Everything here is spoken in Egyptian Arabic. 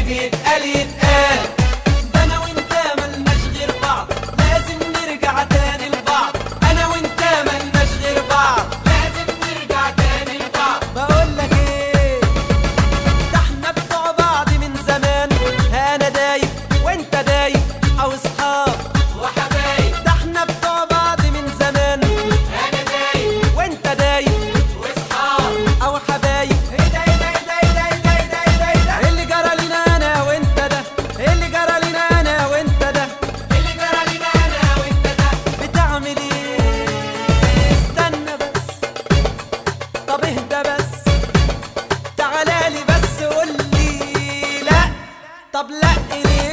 يتقال يتقال ده انا وانت ملناش غير بعض لازم نرجع تاني لبعض انا وانت ملناش غير بعض لازم نرجع تاني لبعض بقول لك ايه ده احنا بتوع بعض من زمان انا دايب وانت دايب او اصحاب وحبايب ده احنا بتوع بعض من زمان انا دايب وانت دايب واصحاب او حبايب ايه ده ايه ده ايه ده ايه ده ايه ده ايه ده ايه ده ايه اللي جرى لينا انا وانت ده ايه اللي جرى لينا انا وانت ده اللي جرى لينا انا وانت ده بتعمل ايه استنى بس طب اهدى بس تعالى لي بس قول لي لا طب لا ليه